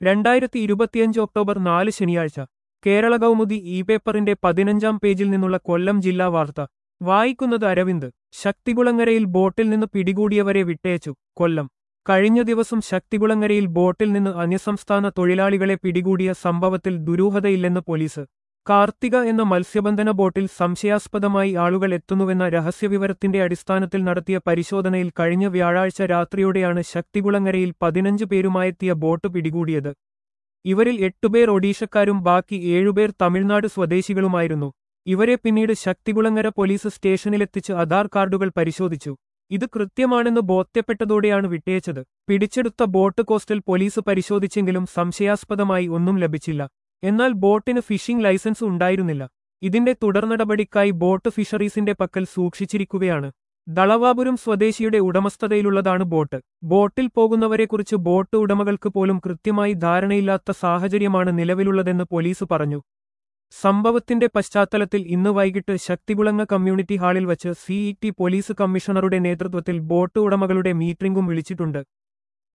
രണ്ടായിരത്തി ഇരുപത്തിയഞ്ച് ഒക്ടോബർ നാല് ശനിയാഴ്ച കേരള കൗമുദി ഇ പേപ്പറിന്റെ പതിനഞ്ചാം പേജിൽ നിന്നുള്ള കൊല്ലം ജില്ലാ വാർത്ത വായിക്കുന്നത് അരവിന്ദ് ശക്തികുളങ്ങരയിൽ ബോട്ടിൽ നിന്ന് പിടികൂടിയവരെ വിട്ടയച്ചു കൊല്ലം കഴിഞ്ഞ ദിവസം ശക്തികുളങ്ങരയിൽ ബോട്ടിൽ നിന്ന് അന്യസംസ്ഥാന തൊഴിലാളികളെ പിടികൂടിയ സംഭവത്തിൽ ദുരൂഹതയില്ലെന്ന് പോലീസ് കാർത്തിക എന്ന മത്സ്യബന്ധന ബോട്ടിൽ സംശയാസ്പദമായി ആളുകൾ എത്തുന്നുവെന്ന രഹസ്യവിവരത്തിന്റെ അടിസ്ഥാനത്തിൽ നടത്തിയ പരിശോധനയിൽ കഴിഞ്ഞ വ്യാഴാഴ്ച രാത്രിയോടെയാണ് ശക്തികുളങ്ങരയിൽ പതിനഞ്ച് പേരുമായെത്തിയ ബോട്ട് പിടികൂടിയത് ഇവരിൽ എട്ടുപേർ ഒഡീഷക്കാരും ബാക്കി ഏഴുപേർ തമിഴ്നാട് സ്വദേശികളുമായിരുന്നു ഇവരെ പിന്നീട് ശക്തികുളങ്ങര പോലീസ് സ്റ്റേഷനിലെത്തിച്ച് ആധാർ കാർഡുകൾ പരിശോധിച്ചു ഇത് കൃത്യമാണെന്ന് ബോധ്യപ്പെട്ടതോടെയാണ് വിട്ടയച്ചത് പിടിച്ചെടുത്ത ബോട്ട് കോസ്റ്റൽ പോലീസ് പരിശോധിച്ചെങ്കിലും സംശയാസ്പദമായി ഒന്നും ലഭിച്ചില്ല എന്നാൽ ബോട്ടിന് ഫിഷിംഗ് ലൈസൻസ് ഉണ്ടായിരുന്നില്ല ഇതിന്റെ തുടർനടപടിക്കായി ബോട്ട് ഫിഷറീസിന്റെ പക്കൽ സൂക്ഷിച്ചിരിക്കുകയാണ് ദളവാപുരം സ്വദേശിയുടെ ഉടമസ്ഥതയിലുള്ളതാണ് ബോട്ട് ബോട്ടിൽ പോകുന്നവരെക്കുറിച്ച് ബോട്ട് ഉടമകൾക്ക് പോലും കൃത്യമായി ധാരണയില്ലാത്ത സാഹചര്യമാണ് നിലവിലുള്ളതെന്ന് പോലീസ് പറഞ്ഞു സംഭവത്തിന്റെ പശ്ചാത്തലത്തിൽ ഇന്ന് വൈകിട്ട് ശക്തികുളങ്ങ കമ്മ്യൂണിറ്റി ഹാളിൽ വച്ച് സിഇടി പോലീസ് കമ്മീഷണറുടെ നേതൃത്വത്തിൽ ബോട്ട് ഉടമകളുടെ മീറ്റിംഗും വിളിച്ചിട്ടുണ്ട്